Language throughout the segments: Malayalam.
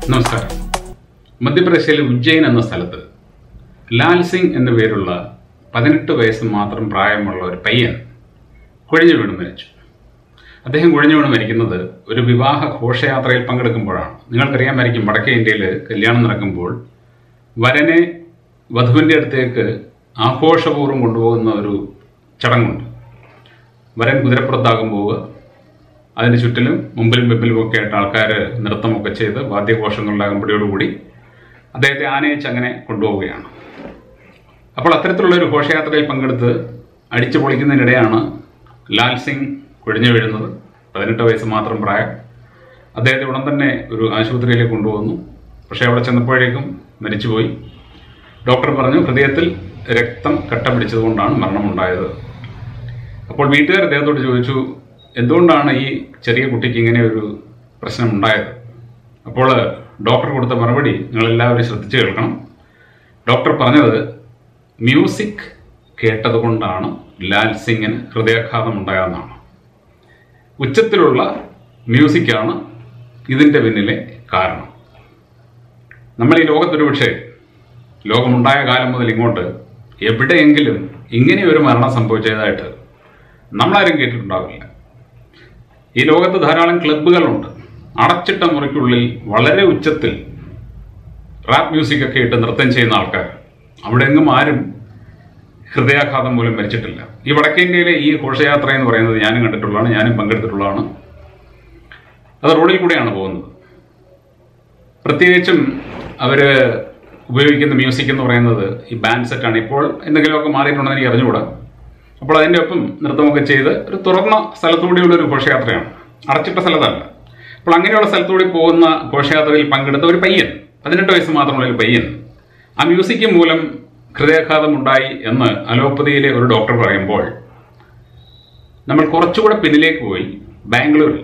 നമസ്കാരം മധ്യപ്രദേശിലെ ഉജ്ജയിൻ എന്ന സ്ഥലത്ത് ലാൽ സിംഗ് എന്ന പേരുള്ള പതിനെട്ട് വയസ്സ് മാത്രം പ്രായമുള്ള ഒരു പയ്യൻ കുഴഞ്ഞു വീണ് മരിച്ചു അദ്ദേഹം കുഴഞ്ഞു വീണ് മരിക്കുന്നത് ഒരു വിവാഹ ഘോഷയാത്രയിൽ പങ്കെടുക്കുമ്പോഴാണ് നിങ്ങൾക്കറിയാമായിരിക്കും വടക്കേ ഇന്ത്യയിൽ കല്യാണം നടക്കുമ്പോൾ വരനെ വധുവിൻ്റെ അടുത്തേക്ക് ആഘോഷപൂർവ്വം കൊണ്ടുപോകുന്ന ഒരു ചടങ്ങുണ്ട് വരൻ കുതിരപ്പുറത്താകും പോവുക അതിന് ചുറ്റിലും മുമ്പിലും വെമ്പിലും ഒക്കെ ആയിട്ട് ആൾക്കാർ നൃത്തമൊക്കെ ചെയ്ത് വാദ്യഘോഷങ്ങളുടെ അകമ്പടിയോടുകൂടി അദ്ദേഹത്തെ ആനയിച്ച് അങ്ങനെ കൊണ്ടുപോവുകയാണ് അപ്പോൾ അത്തരത്തിലുള്ള ഒരു ഘോഷയാത്രയിൽ പങ്കെടുത്ത് അടിച്ചു പൊളിക്കുന്നതിനിടെയാണ് ലാൽ സിംഗ് കുഴഞ്ഞു വീഴുന്നത് പതിനെട്ട് വയസ്സ് മാത്രം പ്രായം അദ്ദേഹത്തെ ഉടൻ തന്നെ ഒരു ആശുപത്രിയിലേക്ക് കൊണ്ടുവന്നു പക്ഷേ അവിടെ ചെന്നപ്പോഴേക്കും മരിച്ചുപോയി ഡോക്ടർ പറഞ്ഞു ഹൃദയത്തിൽ രക്തം കട്ട പിടിച്ചതുകൊണ്ടാണ് മരണമുണ്ടായത് അപ്പോൾ വീട്ടുകാർ അദ്ദേഹത്തോട് ചോദിച്ചു എന്തുകൊണ്ടാണ് ഈ ചെറിയ കുട്ടിക്ക് ഇങ്ങനെ ഒരു പ്രശ്നം ഉണ്ടായത് അപ്പോൾ ഡോക്ടർ കൊടുത്ത മറുപടി നിങ്ങളെല്ലാവരും ശ്രദ്ധിച്ചു കേൾക്കണം ഡോക്ടർ പറഞ്ഞത് മ്യൂസിക് കേട്ടതുകൊണ്ടാണ് ലാൽ സിംഗിന് ഹൃദയാഘാതം ഉണ്ടായതെന്നാണ് ഉച്ചത്തിലുള്ള മ്യൂസിക്കാണ് ഇതിൻ്റെ പിന്നിലെ കാരണം നമ്മൾ ഈ ലോകത്തൊരു പക്ഷേ ലോകമുണ്ടായ കാലം മുതൽ ഇങ്ങോട്ട് എവിടെയെങ്കിലും ഇങ്ങനെ ഒരു മരണം സംഭവിച്ചതായിട്ട് നമ്മളാരും കേട്ടിട്ടുണ്ടാവില്ല ഈ ലോകത്ത് ധാരാളം ക്ലബ്ബുകളുണ്ട് അടച്ചിട്ട മുറിക്കുള്ളിൽ വളരെ ഉച്ചത്തിൽ റാപ്പ് മ്യൂസിക് ഒക്കെ ഇട്ട് നൃത്തം ചെയ്യുന്ന ആൾക്കാർ അവിടെ എങ്ങും ആരും ഹൃദയാഘാതം മൂലം മരിച്ചിട്ടില്ല ഈ വടക്കേ ഇന്ത്യയിലെ ഈ ഘോഷയാത്ര എന്ന് പറയുന്നത് ഞാനും കണ്ടിട്ടുള്ളതാണ് ഞാനും പങ്കെടുത്തിട്ടുള്ളതാണ് അത് റോഡിൽ കൂടെയാണ് പോകുന്നത് പ്രത്യേകിച്ചും അവർ ഉപയോഗിക്കുന്ന മ്യൂസിക് എന്ന് പറയുന്നത് ഈ ബാൻഡ് സെറ്റാണ് ഇപ്പോൾ എന്തെങ്കിലുമൊക്കെ മാറിയിട്ടുണ്ടെന്ന് എനിക്ക് അറിഞ്ഞുകൂടാ അപ്പോൾ അതിൻ്റെ ഒപ്പം നൃത്തമൊക്കെ ചെയ്ത് ഒരു തുറന്ന സ്ഥലത്തൂടെയുള്ള ഒരു ഘോഷയാത്രയാണ് അടച്ചിട്ട സ്ഥലത്തല്ല അപ്പോൾ അങ്ങനെയുള്ള സ്ഥലത്തൂടെ പോകുന്ന ഘോഷയാത്രയിൽ പങ്കെടുത്ത ഒരു പയ്യൻ പതിനെട്ട് വയസ്സ് മാത്രമുള്ള ഒരു പയ്യൻ ആ മ്യൂസിക് മൂലം ഹൃദയാഘാതം ഉണ്ടായി എന്ന് അലോപ്പതിയിലെ ഒരു ഡോക്ടർ പറയുമ്പോൾ നമ്മൾ കുറച്ചുകൂടെ പിന്നിലേക്ക് പോയി ബാംഗ്ലൂരിൽ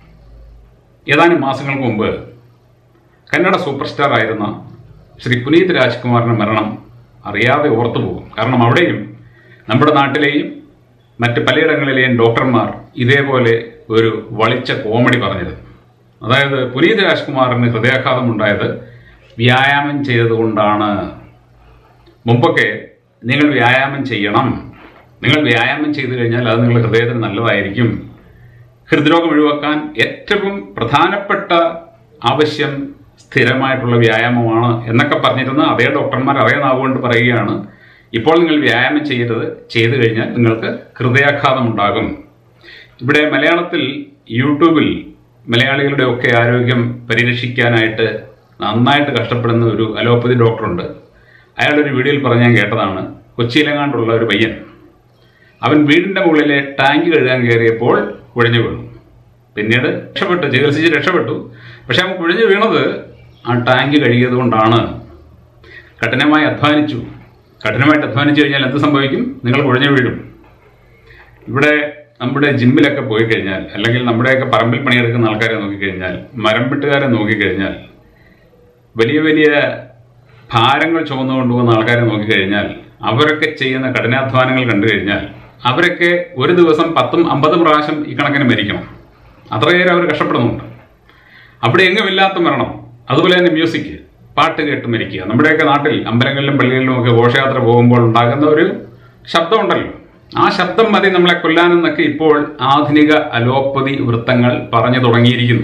ഏതാനും മാസങ്ങൾക്ക് മുമ്പ് കന്നഡ സൂപ്പർ സ്റ്റാർ ആയിരുന്ന ശ്രീ പുനീത് രാജ്കുമാറിന്റെ മരണം അറിയാതെ ഓർത്തു പോകും കാരണം അവിടെയും നമ്മുടെ നാട്ടിലെയും മറ്റ് പലയിടങ്ങളിലെയും ഡോക്ടർമാർ ഇതേപോലെ ഒരു വളിച്ച കോമഡി പറഞ്ഞിരുന്നു അതായത് പുനീത് രാജ്കുമാറിന് ഹൃദയാഘാതം ഉണ്ടായത് വ്യായാമം ചെയ്തതുകൊണ്ടാണ് മുമ്പൊക്കെ നിങ്ങൾ വ്യായാമം ചെയ്യണം നിങ്ങൾ വ്യായാമം ചെയ്തു കഴിഞ്ഞാൽ അത് നിങ്ങളുടെ ഹൃദയത്തിന് നല്ലതായിരിക്കും ഹൃദ്രോഗം ഒഴിവാക്കാൻ ഏറ്റവും പ്രധാനപ്പെട്ട ആവശ്യം സ്ഥിരമായിട്ടുള്ള വ്യായാമമാണ് എന്നൊക്കെ പറഞ്ഞിരുന്ന അതേ ഡോക്ടർമാർ അതേ നാവുകൊണ്ട് പറയുകയാണ് ഇപ്പോൾ നിങ്ങൾ വ്യായാമം ചെയ്യരുത് ചെയ്തു കഴിഞ്ഞാൽ നിങ്ങൾക്ക് ഹൃദയാഘാതം ഉണ്ടാകും ഇവിടെ മലയാളത്തിൽ യൂട്യൂബിൽ മലയാളികളുടെ ഒക്കെ ആരോഗ്യം പരിരക്ഷിക്കാനായിട്ട് നന്നായിട്ട് കഷ്ടപ്പെടുന്ന ഒരു അലോപ്പതി ഡോക്ടറുണ്ട് അയാളൊരു വീഡിയോയിൽ പറഞ്ഞ് ഞാൻ കേട്ടതാണ് കൊച്ചിയിലെങ്ങാണ്ടുള്ള ഒരു പയ്യൻ അവൻ വീടിൻ്റെ മുകളിലെ ടാങ്ക് കഴുകാൻ കയറിയപ്പോൾ കുഴഞ്ഞു വീണു പിന്നീട് രക്ഷപ്പെട്ടു ചികിത്സിച്ച് രക്ഷപ്പെട്ടു പക്ഷെ അവൻ കുഴഞ്ഞു വീണത് ആ ടാങ്ക് കഴുകിയത് കൊണ്ടാണ് കഠിനമായി അധ്വാനിച്ചു കഠിനമായിട്ട് അധ്വാനിച്ചു കഴിഞ്ഞാൽ എന്ത് സംഭവിക്കും നിങ്ങൾ കുഴഞ്ഞു വീഴും ഇവിടെ നമ്മുടെ ജിമ്മിലൊക്കെ പോയി കഴിഞ്ഞാൽ അല്ലെങ്കിൽ നമ്മുടെയൊക്കെ പറമ്പിൽ പണിയെടുക്കുന്ന ആൾക്കാരെ നോക്കിക്കഴിഞ്ഞാൽ മരം വെട്ടുകാരെ നോക്കിക്കഴിഞ്ഞാൽ വലിയ വലിയ ഭാരങ്ങൾ ചുമന്നു കൊണ്ടുപോകുന്ന ആൾക്കാരെ നോക്കിക്കഴിഞ്ഞാൽ അവരൊക്കെ ചെയ്യുന്ന കഠിനാധ്വാനങ്ങൾ കണ്ടു കഴിഞ്ഞാൽ അവരൊക്കെ ഒരു ദിവസം പത്തും അമ്പതും പ്രാവശ്യം ഈ കണക്കിന് മരിക്കണം അത്രയേറെ അവർ കഷ്ടപ്പെടുന്നുണ്ട് അവിടെ എങ്ങുമില്ലാത്ത മരണം അതുപോലെ തന്നെ മ്യൂസിക് പാട്ട് കേട്ട് മരിക്കുക നമ്മുടെയൊക്കെ നാട്ടിൽ അമ്പലങ്ങളിലും പള്ളികളിലും ഒക്കെ ഘോഷയാത്ര പോകുമ്പോൾ ഉണ്ടാകുന്ന ഒരു ശബ്ദമുണ്ടല്ലോ ആ ശബ്ദം മതി നമ്മളെ കൊല്ലാനെന്നൊക്കെ ഇപ്പോൾ ആധുനിക അലോപ്പതി വൃത്തങ്ങൾ പറഞ്ഞു തുടങ്ങിയിരിക്കുന്നു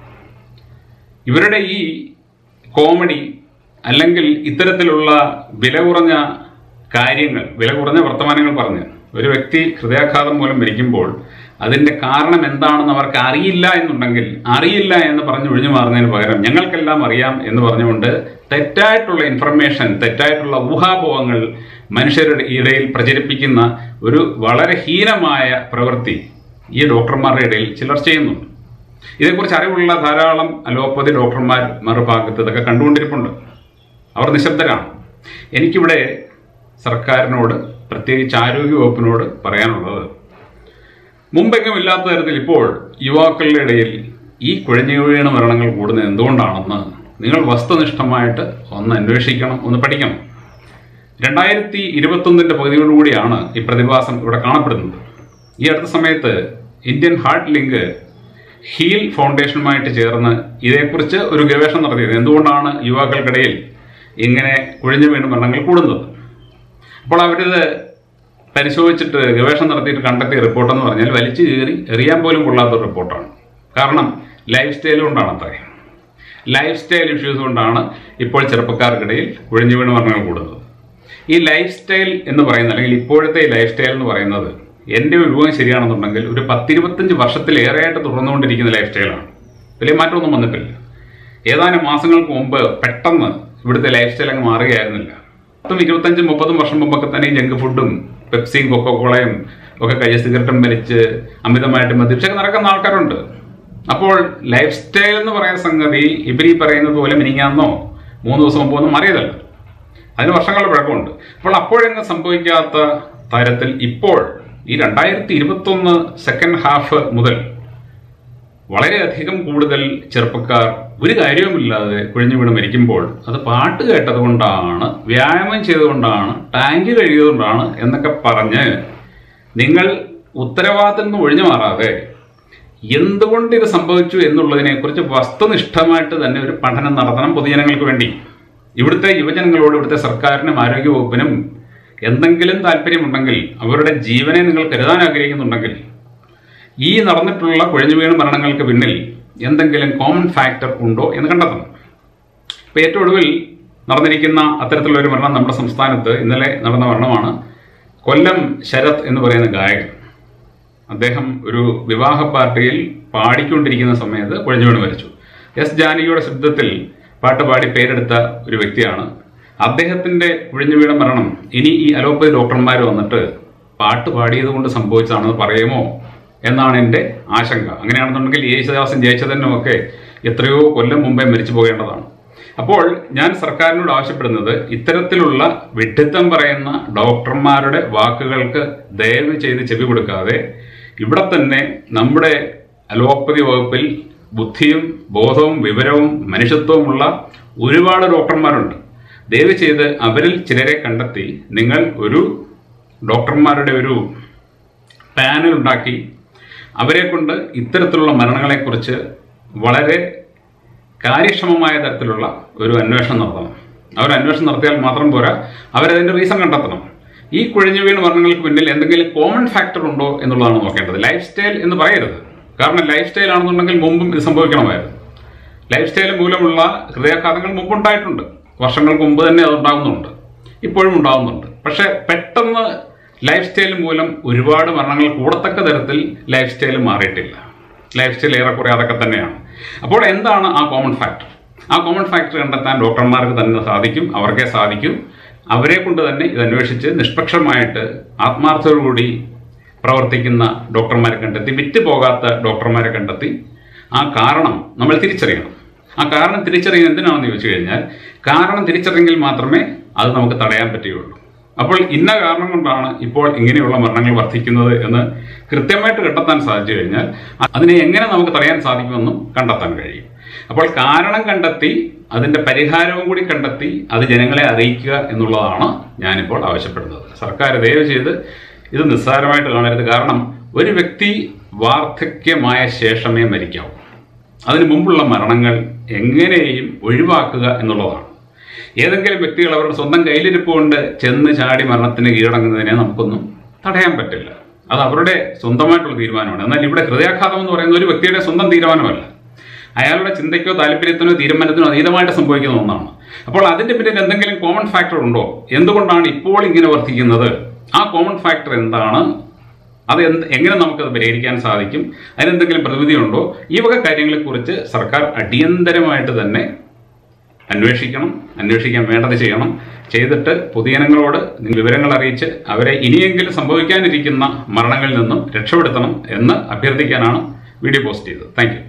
ഇവരുടെ ഈ കോമഡി അല്ലെങ്കിൽ ഇത്തരത്തിലുള്ള വില കുറഞ്ഞ കാര്യങ്ങൾ വില കുറഞ്ഞ വർത്തമാനങ്ങൾ പറഞ്ഞ് ഒരു വ്യക്തി ഹൃദയാഘാതം മൂലം മരിക്കുമ്പോൾ അതിന്റെ കാരണം എന്താണെന്ന് അവർക്ക് അറിയില്ല എന്നുണ്ടെങ്കിൽ അറിയില്ല എന്ന് പറഞ്ഞ് ഒഴിഞ്ഞു മാറുന്നതിന് പകരം ഞങ്ങൾക്കെല്ലാം അറിയാം എന്ന് പറഞ്ഞുകൊണ്ട് തെറ്റായിട്ടുള്ള ഇൻഫർമേഷൻ തെറ്റായിട്ടുള്ള ഊഹാപോഹങ്ങൾ മനുഷ്യരുടെ ഇടയിൽ പ്രചരിപ്പിക്കുന്ന ഒരു വളരെ ഹീനമായ പ്രവൃത്തി ഈ ഡോക്ടർമാരുടെ ഇടയിൽ ചിലർ ചെയ്യുന്നുണ്ട് ഇതേക്കുറിച്ച് അറിവുള്ള ധാരാളം അലോപ്പതി ഡോക്ടർമാർ മറുഭാഗത്ത് ഇതൊക്കെ കണ്ടുകൊണ്ടിരിപ്പുണ്ട് അവർ നിശബ്ദരാണ് എനിക്കിവിടെ സർക്കാരിനോട് പ്രത്യേകിച്ച് ആരോഗ്യ വകുപ്പിനോട് പറയാനുള്ളത് മുമ്പെങ്ങും ഇല്ലാത്ത തരത്തിൽ ഇപ്പോൾ യുവാക്കളുടെ ഇടയിൽ ഈ കുഴഞ്ഞു വീണ മരണങ്ങൾ കൂടുന്നത് എന്തുകൊണ്ടാണെന്ന് നിങ്ങൾ വസ്തുനിഷ്ഠമായിട്ട് ഒന്ന് അന്വേഷിക്കണം ഒന്ന് പഠിക്കണം രണ്ടായിരത്തി ഇരുപത്തൊന്നിൻ്റെ പകുതിയോടുകൂടിയാണ് ഈ പ്രതിഭാസം ഇവിടെ കാണപ്പെടുന്നത് ഈ അടുത്ത സമയത്ത് ഇന്ത്യൻ ഹാർട്ട് ലിങ്ക് ഹീൽ ഫൗണ്ടേഷനുമായിട്ട് ചേർന്ന് ഇതേക്കുറിച്ച് ഒരു ഗവേഷണം നടത്തിയത് എന്തുകൊണ്ടാണ് യുവാക്കൾക്കിടയിൽ ഇങ്ങനെ കുഴിഞ്ഞു വീണ് മരണങ്ങൾ കൂടുന്നത് അപ്പോൾ അവരിത് പരിശോധിച്ചിട്ട് ഗവേഷണം നടത്തിയിട്ട് കണ്ടെത്തിയ റിപ്പോർട്ട് എന്ന് പറഞ്ഞാൽ വലിച്ചു കീറി എറിയാൻ പോലും കൊള്ളാത്ത ഒരു റിപ്പോർട്ടാണ് കാരണം ലൈഫ് സ്റ്റൈൽ കൊണ്ടാണ് അത്രേ ലൈഫ് സ്റ്റൈൽ ഇഷ്യൂസ് കൊണ്ടാണ് ഇപ്പോൾ ചെറുപ്പക്കാർക്കിടയിൽ കുഴിഞ്ഞു വീണ് മരണങ്ങൾ കൂടുന്നത് ഈ ലൈഫ് സ്റ്റൈൽ എന്ന് പറയുന്നത് അല്ലെങ്കിൽ ഇപ്പോഴത്തെ ഈ ലൈഫ് സ്റ്റൈൽ എന്ന് പറയുന്നത് എൻ്റെ ഒരു ഊഹം ശരിയാണെന്നുണ്ടെങ്കിൽ ഒരു പത്തിരുപത്തഞ്ച് വർഷത്തിലേറെയായിട്ട് തുടർന്നുകൊണ്ടിരിക്കുന്ന ലൈഫ് സ്റ്റൈലാണ് വലിയ മാറ്റമൊന്നും വന്നിട്ടില്ല ഏതാനും മാസങ്ങൾക്ക് മുമ്പ് പെട്ടെന്ന് ഇവിടുത്തെ ലൈഫ് സ്റ്റൈൽ അങ്ങ് മാറുകയായിരുന്നില്ല പത്തും ഇരുപത്തഞ്ചും മുപ്പതും വർഷം മുമ്പൊക്കെ തന്നെ ഈ ജങ്ക് ഫുഡും പെപ്സിയും കൊക്കോക്കോളയും ഒക്കെ കഴിച്ച് സിഗരറ്റും വലിച്ച് അമിതമായിട്ട് മദ്യപിച്ചൊക്കെ നടക്കുന്ന ആൾക്കാരുണ്ട് അപ്പോൾ ലൈഫ് സ്റ്റൈൽ എന്ന് പറയുന്ന സംഗതി ഇവർ ഈ പറയുന്നത് പോലെ മിനിങ്ങാന്നോ മൂന്ന് ദിവസം മുമ്പ് ഒന്നും മാറിയതല്ല അതിന് വർഷങ്ങളുടെ പഴക്കമുണ്ട് അപ്പോൾ അപ്പോഴെങ്ങ് സംഭവിക്കാത്ത തരത്തിൽ ഇപ്പോൾ ഈ രണ്ടായിരത്തി ഇരുപത്തൊന്ന് സെക്കൻഡ് ഹാഫ് മുതൽ വളരെയധികം കൂടുതൽ ചെറുപ്പക്കാർ ഒരു കാര്യവുമില്ലാതെ കുഴിഞ്ഞു വീണ് മരിക്കുമ്പോൾ അത് പാട്ട് കേട്ടത് കൊണ്ടാണ് വ്യായാമം ചെയ്തുകൊണ്ടാണ് ടാങ്ക് കഴുകിയതുകൊണ്ടാണ് എന്നൊക്കെ പറഞ്ഞ് നിങ്ങൾ ഉത്തരവാദിത്തത്തിൽ നിന്ന് ഒഴിഞ്ഞു മാറാതെ എന്തുകൊണ്ട് ഇത് സംഭവിച്ചു എന്നുള്ളതിനെക്കുറിച്ച് വസ്തുനിഷ്ഠമായിട്ട് തന്നെ ഒരു പഠനം നടത്തണം പൊതുജനങ്ങൾക്ക് വേണ്ടി ഇവിടുത്തെ യുവജനങ്ങളോട് ഇവിടുത്തെ സർക്കാരിനും ആരോഗ്യവകുപ്പിനും എന്തെങ്കിലും താല്പര്യമുണ്ടെങ്കിൽ അവരുടെ ജീവനെ നിങ്ങൾ കരുതാൻ ആഗ്രഹിക്കുന്നുണ്ടെങ്കിൽ ഈ നടന്നിട്ടുള്ള കുഴഞ്ഞു വീണ് മരണങ്ങൾക്ക് പിന്നിൽ എന്തെങ്കിലും കോമൺ ഫാക്ടർ ഉണ്ടോ എന്ന് കണ്ടെത്തണം ഇപ്പൊ ഏറ്റവും ഒടുവിൽ നടന്നിരിക്കുന്ന അത്തരത്തിലുള്ള ഒരു മരണം നമ്മുടെ സംസ്ഥാനത്ത് ഇന്നലെ നടന്ന മരണമാണ് കൊല്ലം ശരത് എന്ന് പറയുന്ന ഗായകൻ അദ്ദേഹം ഒരു വിവാഹ പാർട്ടിയിൽ പാടിക്കൊണ്ടിരിക്കുന്ന സമയത്ത് കുഴഞ്ഞു വീണ് മരിച്ചു എസ് ജാനകിയുടെ ശബ്ദത്തിൽ പാട്ട് പാടി പേരെടുത്ത ഒരു വ്യക്തിയാണ് അദ്ദേഹത്തിന്റെ കുഴിഞ്ഞു വീണ മരണം ഇനി ഈ അലോപ്പതി ഡോക്ടർമാർ വന്നിട്ട് പാട്ട് പാടിയത് കൊണ്ട് സംഭവിച്ചതാണെന്ന് പറയുമോ എന്നാണ് എൻ്റെ ആശങ്ക അങ്ങനെയാണെന്നുണ്ടെങ്കിൽ യേശുദാസൻ ജയിച്ചതനും ഒക്കെ എത്രയോ കൊല്ലം മുമ്പേ മരിച്ചു പോകേണ്ടതാണ് അപ്പോൾ ഞാൻ സർക്കാരിനോട് ആവശ്യപ്പെടുന്നത് ഇത്തരത്തിലുള്ള വിഡ്ഢിത്തം പറയുന്ന ഡോക്ടർമാരുടെ വാക്കുകൾക്ക് ദയവ് ചെയ്ത് ചെവി കൊടുക്കാതെ ഇവിടെ തന്നെ നമ്മുടെ അലോപ്പതി വകുപ്പിൽ ബുദ്ധിയും ബോധവും വിവരവും മനുഷ്യത്വവുമുള്ള ഒരുപാട് ഡോക്ടർമാരുണ്ട് ദയവ് ചെയ്ത് അവരിൽ ചിലരെ കണ്ടെത്തി നിങ്ങൾ ഒരു ഡോക്ടർമാരുടെ ഒരു പാനൽ ഉണ്ടാക്കി അവരെ കൊണ്ട് ഇത്തരത്തിലുള്ള മരണങ്ങളെക്കുറിച്ച് വളരെ കാര്യക്ഷമമായ തരത്തിലുള്ള ഒരു അന്വേഷണം നടത്തണം അവർ അന്വേഷണം നടത്തിയാൽ മാത്രം പോരാ അവരതിൻ്റെ റീസൺ കണ്ടെത്തണം ഈ കുഴഞ്ഞു വീണ് മരണങ്ങൾക്ക് പിന്നിൽ എന്തെങ്കിലും കോമൺ ഫാക്ടർ ഉണ്ടോ എന്നുള്ളതാണ് നോക്കേണ്ടത് ലൈഫ് സ്റ്റൈൽ എന്ന് പറയരുത് കാരണം ലൈഫ് സ്റ്റൈൽ ആണെന്നുണ്ടെങ്കിൽ മുമ്പും ഇത് സംഭവിക്കണമായിരുന്നു ലൈഫ് സ്റ്റൈൽ മൂലമുള്ള ഹൃദയാഘാതങ്ങൾ മുമ്പുണ്ടായിട്ടുണ്ട് വർഷങ്ങൾക്ക് മുമ്പ് തന്നെ അത് ഉണ്ടാകുന്നുണ്ട് ഇപ്പോഴും ഉണ്ടാകുന്നുണ്ട് പക്ഷെ പെട്ടെന്ന് ലൈഫ് സ്റ്റൈൽ മൂലം ഒരുപാട് മരണങ്ങൾ കൂടത്തക്ക തരത്തിൽ ലൈഫ് സ്റ്റൈൽ മാറിയിട്ടില്ല ലൈഫ് സ്റ്റൈൽ ഏറെക്കുറെ അതൊക്കെ തന്നെയാണ് അപ്പോൾ എന്താണ് ആ കോമൺ ഫാക്ടർ ആ കോമൺ ഫാക്ടർ കണ്ടെത്താൻ ഡോക്ടർമാർക്ക് തന്നെ സാധിക്കും അവർക്കേ സാധിക്കും അവരെ കൊണ്ട് തന്നെ ഇത് അന്വേഷിച്ച് നിഷ്പക്ഷമായിട്ട് ആത്മാർത്ഥതയോടുകൂടി പ്രവർത്തിക്കുന്ന ഡോക്ടർമാരെ കണ്ടെത്തി വിറ്റ് പോകാത്ത ഡോക്ടർമാരെ കണ്ടെത്തി ആ കാരണം നമ്മൾ തിരിച്ചറിയണം ആ കാരണം തിരിച്ചറിയുന്നത് എന്തിനാണെന്ന് ചോദിച്ചു കഴിഞ്ഞാൽ കാരണം തിരിച്ചറിയെങ്കിൽ മാത്രമേ അത് നമുക്ക് തടയാൻ പറ്റുകയുള്ളൂ അപ്പോൾ ഇന്ന കാരണം കൊണ്ടാണ് ഇപ്പോൾ ഇങ്ങനെയുള്ള മരണങ്ങൾ വർദ്ധിക്കുന്നത് എന്ന് കൃത്യമായിട്ട് കണ്ടെത്താൻ സാധിച്ചു കഴിഞ്ഞാൽ അതിനെ എങ്ങനെ നമുക്ക് തടയാൻ സാധിക്കുമെന്നും കണ്ടെത്താൻ കഴിയും അപ്പോൾ കാരണം കണ്ടെത്തി അതിന്റെ പരിഹാരവും കൂടി കണ്ടെത്തി അത് ജനങ്ങളെ അറിയിക്കുക എന്നുള്ളതാണ് ഞാനിപ്പോൾ ആവശ്യപ്പെടുന്നത് സർക്കാർ ദയവ് ചെയ്ത് ഇത് നിസ്സാരമായിട്ട് കാണരുത് കാരണം ഒരു വ്യക്തി വാർദ്ധക്യമായ ശേഷമേ മരിക്കാവൂ അതിനു മുമ്പുള്ള മരണങ്ങൾ എങ്ങനെയും ഒഴിവാക്കുക എന്നുള്ളതാണ് ഏതെങ്കിലും വ്യക്തികൾ അവരുടെ സ്വന്തം കയ്യിലിരിപ്പ് കൊണ്ട് ചെന്ന് ചാടി മരണത്തിന് കീഴടങ്ങുന്നതിനെ നമുക്കൊന്നും തടയാൻ പറ്റില്ല അത് അവരുടെ സ്വന്തമായിട്ടുള്ള തീരുമാനമാണ് എന്നാൽ ഇവിടെ ഹൃദയാഘാതം എന്ന് പറയുന്ന ഒരു വ്യക്തിയുടെ സ്വന്തം തീരുമാനമല്ല അയാളുടെ ചിന്തയ്ക്കോ താല്പര്യത്തിനോ തീരുമാനത്തിനോ അതീതമായിട്ട് സംഭവിക്കുന്ന ഒന്നാണ് അപ്പോൾ അതിന്റെ പിന്നിൽ എന്തെങ്കിലും കോമൺ ഫാക്ടർ ഉണ്ടോ എന്തുകൊണ്ടാണ് ഇപ്പോൾ ഇങ്ങനെ വർദ്ധിക്കുന്നത് ആ കോമൺ ഫാക്ടർ എന്താണ് അത് എന്ത് എങ്ങനെ നമുക്കത് പരിഹരിക്കാൻ സാധിക്കും അതിനെന്തെങ്കിലും പ്രതിവിധിയുണ്ടോ ഈ വക കാര്യങ്ങളെക്കുറിച്ച് സർക്കാർ അടിയന്തരമായിട്ട് തന്നെ അന്വേഷിക്കണം അന്വേഷിക്കാൻ വേണ്ടത് ചെയ്യണം ചെയ്തിട്ട് പൊതുജനങ്ങളോട് വിവരങ്ങൾ അറിയിച്ച് അവരെ ഇനിയെങ്കിലും സംഭവിക്കാനിരിക്കുന്ന മരണങ്ങളിൽ നിന്നും രക്ഷപ്പെടുത്തണം എന്ന് അഭ്യർത്ഥിക്കാനാണ് വീഡിയോ പോസ്റ്റ് ചെയ്തത് താങ്ക്